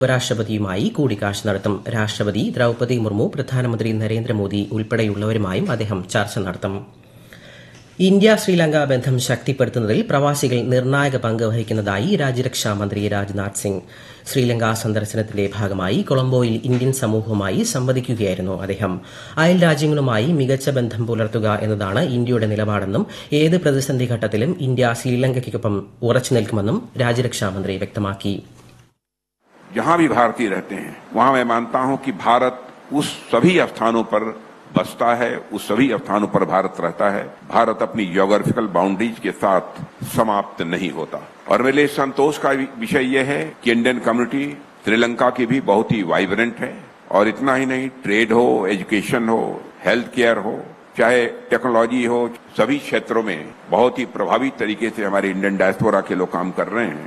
ഉപരാഷ്ട്രപതിയുമായി കൂടിക്കാഴ്ച നടത്തും രാഷ്ട്രപതി ദ്രൌപദി മുർമു പ്രധാനമന്ത്രി നരേന്ദ്രമോദി ഉൾപ്പെടെയുള്ളവരുമായും അദ്ദേഹം ചർച്ച നടത്തും ഇന്ത്യ ശ്രീലങ്ക ബന്ധം ശക്തിപ്പെടുത്തുന്നതിൽ പ്രവാസികൾ നിർണായക പങ്ക് വഹിക്കുന്നതായി രാജ്യരക്ഷാ മന്ത്രി രാജ്നാഥ് സിംഗ് ശ്രീലങ്ക സന്ദർശനത്തിന്റെ ഭാഗമായി കൊളംബോയിൽ ഇന്ത്യൻ സമൂഹവുമായി സംവദിക്കുകയായിരുന്നു അദ്ദേഹം അയൽ രാജ്യങ്ങളുമായി മികച്ച ബന്ധം പുലർത്തുക എന്നതാണ് ഇന്ത്യയുടെ നിലപാടെന്നും ഏത് പ്രതിസന്ധി ഘട്ടത്തിലും ഇന്ത്യ ശ്രീലങ്കയ്ക്കൊപ്പം ഉറച്ചു നിൽക്കുമെന്നും രാജ്യരക്ഷാ മന്ത്രി വ്യക്തമാക്കി जहां भी भारतीय रहते हैं वहां मैं मानता हूं कि भारत उस सभी स्थानों पर बसता है उस सभी स्थानों पर भारत रहता है भारत अपनी ज्योग्राफिकल बाउंड्रीज के साथ समाप्त नहीं होता और मेरे लिए संतोष का विषय यह है कि इंडियन कम्युनिटी श्रीलंका की भी बहुत ही वाइब्रेंट है और इतना ही नहीं ट्रेड हो एजुकेशन हो हेल्थ केयर हो चाहे टेक्नोलॉजी हो सभी क्षेत्रों में बहुत ही प्रभावी तरीके से हमारे इंडियन डायस्पोरा के लोग काम कर रहे हैं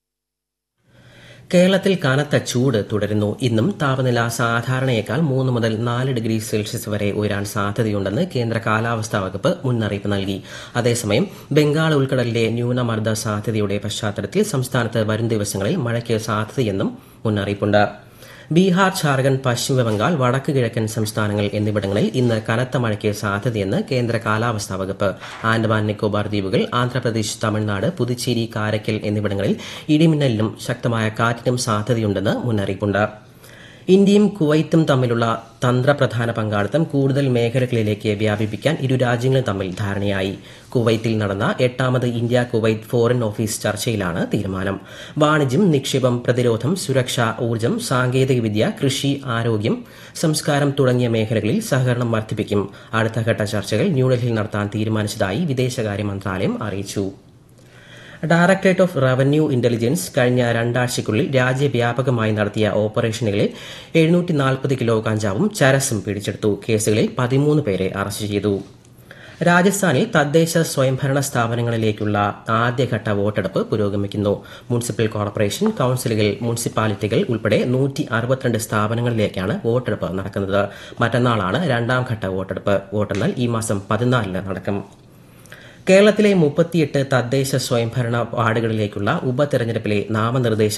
കേരളത്തിൽ കനത്ത ചൂട് തുടരുന്നു ഇന്നും താപനില സാധാരണയേക്കാൾ മൂന്ന് മുതൽ നാല് ഡിഗ്രി സെൽഷ്യസ് വരെ ഉയരാൻ സാധ്യതയുണ്ടെന്ന് കേന്ദ്ര കാലാവസ്ഥാ വകുപ്പ് മുന്നറിയിപ്പ് നൽകി അതേസമയം ബംഗാൾ ഉൾക്കടലിലെ ന്യൂനമർദ്ദ സാധ്യതയുടെ പശ്ചാത്തലത്തിൽ സംസ്ഥാനത്ത് വരും ദിവസങ്ങളിൽ മഴയ്ക്ക് സാധ്യതയെന്നും മുന്നറിയിപ്പുണ്ട് ബീഹാർ ഝാർഖണ്ഡ് പശ്ചിമബംഗാൾ വടക്ക് കിഴക്കൻ സംസ്ഥാനങ്ങൾ എന്നിവിടങ്ങളിൽ ഇന്ന് കനത്ത മഴയ്ക്ക് സാധ്യതയെന്ന് കേന്ദ്ര കാലാവസ്ഥാ വകുപ്പ് ആൻഡമാൻ നിക്കോബാർ ദ്വീപുകൾ ആന്ധ്രാപ്രദേശ് തമിഴ്നാട് പുതുച്ചേരി കാരയ്ക്കൽ എന്നിവിടങ്ങളിൽ ഇടിമിന്നലിനും ശക്തമായ കാറ്റിനും സാധ്യതയുണ്ടെന്ന് മുന്നറിയിപ്പുണ്ട് ഇന്ത്യയും കുവൈത്തും തമ്മിലുള്ള തന്ത്രപ്രധാന പങ്കാളിത്തം കൂടുതൽ മേഖലകളിലേക്ക് വ്യാപിപ്പിക്കാൻ ഇരു രാജ്യങ്ങളും തമ്മിൽ ധാരണയായി കുവൈത്തിൽ നടന്ന എട്ടാമത് ഇന്ത്യ കുവൈത്ത് ഫോറിൻ ഓഫീസ് ചർച്ചയിലാണ് തീരുമാനം വാണിജ്യം നിക്ഷേപം പ്രതിരോധം സുരക്ഷ ഊർജ്ജം സാങ്കേതികവിദ്യ കൃഷി ആരോഗ്യം സംസ്കാരം തുടങ്ങിയ മേഖലകളിൽ സഹകരണം വർദ്ധിപ്പിക്കും അടുത്തഘട്ട ചർച്ചകൾ ന്യൂഡൽഹിയിൽ നടത്താൻ തീരുമാനിച്ചതായി വിദേശകാര്യ മന്ത്രാലയം അറിയിച്ചു ഡയറക്ടറേറ്റ് ഓഫ് റവന്യൂ ഇന്റലിജൻസ് കഴിഞ്ഞ രണ്ടാഴ്ചയ്ക്കുള്ളിൽ രാജ്യവ്യാപകമായി നടത്തിയ ഓപ്പറേഷനുകളിൽ എഴുന്നൂറ്റി നാൽപ്പത് കിലോ കഞ്ചാവും ചരസും പിടിച്ചെടുത്തു കേസുകളിൽ പതിമൂന്ന് പേരെ അറസ്റ്റ് ചെയ്തു രാജസ്ഥാനിൽ തദ്ദേശ സ്വയംഭരണ സ്ഥാപനങ്ങളിലേക്കുള്ള ആദ്യഘട്ട വോട്ടെടുപ്പ് പുരോഗമിക്കുന്നു മുനിസിപ്പൽ കോർപ്പറേഷൻ കൌൺസിലുകൾ മുനിസിപ്പാലിറ്റികൾ ഉൾപ്പെടെ നൂറ്റി അറുപത്തിരണ്ട് സ്ഥാപനങ്ങളിലേക്കാണ് വോട്ടെടുപ്പ് നടക്കുന്നത് മറ്റന്നാളാണ് രണ്ടാം ഘട്ട വോട്ടെടുപ്പ് വോട്ടെണ്ണൽ ഈ മാസം പതിനാലിന് നടക്കും കേരളത്തിലെ മുപ്പത്തിയെട്ട് തദ്ദേശ സ്വയംഭരണ വാർഡുകളിലേക്കുള്ള ഉപതെരഞ്ഞെടുപ്പിലെ നാമനിർദ്ദേശ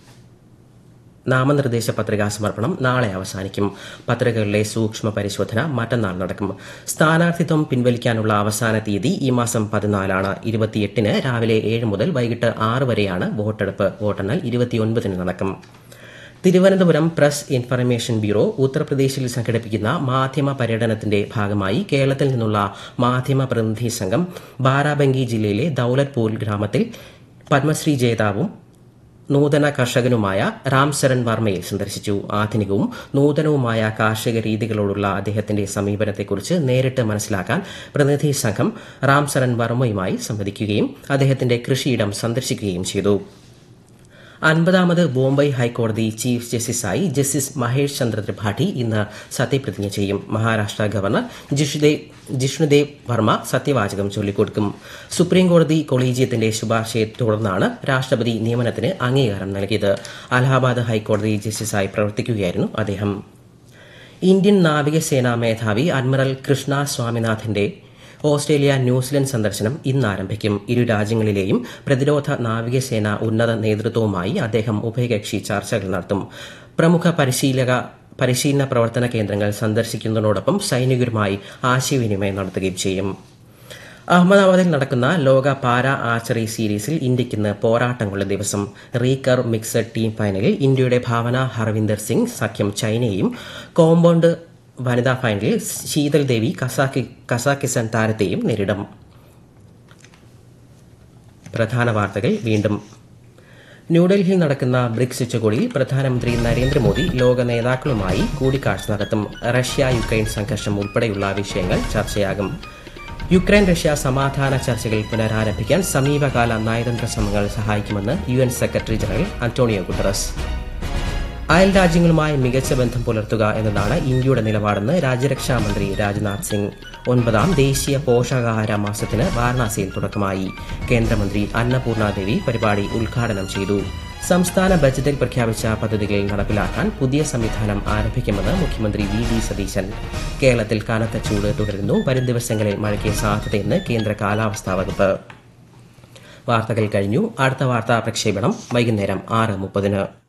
നാമനിർദ്ദേശ പത്രികാ സമർപ്പണം നാളെ അവസാനിക്കും പത്രികകളിലെ സൂക്ഷ്മ പരിശോധന മറ്റന്നാൾ നടക്കും സ്ഥാനാർത്ഥിത്വം പിൻവലിക്കാനുള്ള അവസാന തീയതി ഈ മാസം പതിനാലാണ് ഇരുപത്തിയെട്ടിന് രാവിലെ ഏഴ് മുതൽ വൈകിട്ട് ആറ് വരെയാണ് വോട്ടെടുപ്പ് വോട്ടെണ്ണൽ ഇരുപത്തിയൊൻപതിന് നടക്കും തിരുവനന്തപുരം പ്രസ് ഇൻഫർമേഷൻ ബ്യൂറോ ഉത്തർപ്രദേശിൽ സംഘടിപ്പിക്കുന്ന മാധ്യമ പര്യടനത്തിന്റെ ഭാഗമായി കേരളത്തിൽ നിന്നുള്ള മാധ്യമ പ്രതിനിധി സംഘം ബാരാബങ്കി ജില്ലയിലെ ദൌലത്പൂർ ഗ്രാമത്തിൽ പത്മശ്രീ ജേതാവും നൂതന കർഷകനുമായ രാംശരൺ വർമ്മയെ സന്ദർശിച്ചു ആധുനികവും നൂതനവുമായ കാർഷിക രീതികളോടുള്ള അദ്ദേഹത്തിന്റെ സമീപനത്തെക്കുറിച്ച് നേരിട്ട് മനസ്സിലാക്കാൻ പ്രതിനിധി സംഘം രാംശരൺ വർമ്മയുമായി സംവദിക്കുകയും അദ്ദേഹത്തിന്റെ കൃഷിയിടം സന്ദർശിക്കുകയും ചെയ്തു അൻപതാമത് ബോംബെ ഹൈക്കോടതി ചീഫ് ജസ്റ്റിസായി ജസ്റ്റിസ് മഹേഷ് ചന്ദ്ര ത്രിപാഠി ഇന്ന് സത്യപ്രതിജ്ഞ ചെയ്യും മഹാരാഷ്ട്ര ഗവർണർ ജിഷ്ണുദേവ് ജിഷ്ണുദേവ് വർമ്മ സത്യവാചകം ചൊല്ലിക്കൊടുക്കും സുപ്രീംകോടതി കൊളീജിയത്തിന്റെ ശുപാർശയെ തുടർന്നാണ് രാഷ്ട്രപതി നിയമനത്തിന് അംഗീകാരം നൽകിയത് അലഹാബാദ് ഹൈക്കോടതി ജസ്റ്റിസായി പ്രവർത്തിക്കുകയായിരുന്നു അദ്ദേഹം ഇന്ത്യൻ നാവികസേനാ മേധാവി അഡ്മിറൽ കൃഷ്ണ സ്വാമിനാഥന്റെ ഓസ്ട്രേലിയ ന്യൂസിലൻഡ് സന്ദർശനം ഇന്ന് ആരംഭിക്കും ഇരു രാജ്യങ്ങളിലെയും പ്രതിരോധ നാവികസേന ഉന്നത നേതൃത്വവുമായി അദ്ദേഹം ഉഭയകക്ഷി ചർച്ചകൾ നടത്തും പ്രമുഖ പരിശീലക പരിശീലന പ്രവർത്തന കേന്ദ്രങ്ങൾ സന്ദർശിക്കുന്നതോടൊപ്പം സൈനികരുമായി ആശയവിനിമയം നടത്തുകയും ചെയ്യും അഹമ്മദാബാദിൽ നടക്കുന്ന ലോക പാരാ ആർച്ചറി സീരീസിൽ ഇന്ത്യയ്ക്ക് ഇന്ന് പോരാട്ടങ്ങളുടെ ദിവസം റീകർ മിക്സഡ് ടീം ഫൈനലിൽ ഇന്ത്യയുടെ ഭാവന ഹർവിന്ദർ സിംഗ് സഖ്യം ചൈനയെയും കോമ്പൗണ്ട് വനിതാ ഫൈനലിൽ ശീതൽ ദേവി കസാക്കി കസാക്കിസ്ഥാൻ താരത്തെയും നേരിടും പ്രധാന വാർത്തകൾ വീണ്ടും ന്യൂഡൽഹിയിൽ നടക്കുന്ന ബ്രിക്സ് ഉച്ചകോടിയിൽ പ്രധാനമന്ത്രി നരേന്ദ്രമോദി ലോക നേതാക്കളുമായി കൂടിക്കാഴ്ച നടത്തും റഷ്യ യുക്രൈൻ സംഘർഷം ഉൾപ്പെടെയുള്ള വിഷയങ്ങൾ ചർച്ചയാകും യുക്രൈൻ റഷ്യ സമാധാന ചർച്ചകൾ പുനരാരംഭിക്കാൻ സമീപകാല നയതന്ത്ര ശ്രമങ്ങൾ സഹായിക്കുമെന്ന് U N secretary general Antonio Guterres അയൽ രാജ്യങ്ങളുമായി മികച്ച ബന്ധം പുലർത്തുക എന്നതാണ് ഇന്ത്യയുടെ നിലപാടെന്ന് രാജ്യരക്ഷാ മന്ത്രി രാജ്നാഥ് സിംഗ് ഒൻപതാം ദേശീയ പോഷകാഹാര മാസത്തിന് വാരണാസിയിൽ തുടക്കമായി കേന്ദ്രമന്ത്രി അന്നപൂർണ ദേവി പരിപാടി ഉദ്ഘാടനം ചെയ്തു സംസ്ഥാന ബജറ്റിൽ പ്രഖ്യാപിച്ച പദ്ധതികൾ നടപ്പിലാക്കാൻ പുതിയ സംവിധാനം ആരംഭിക്കുമെന്ന് മുഖ്യമന്ത്രി വി ഡി സതീശൻ കേരളത്തിൽ കനത്ത ചൂട് തുടരുന്നു വരും ദിവസങ്ങളിൽ മഴയ്ക്ക് സാധ്യതയെന്ന് കേന്ദ്ര കാലാവസ്ഥാ വകുപ്പ് വാർത്തകൾ കഴിഞ്ഞു അടുത്ത വാർത്താ പ്രക്ഷേപണം വൈകുന്നേരം ആറ് മുപ്പതിന്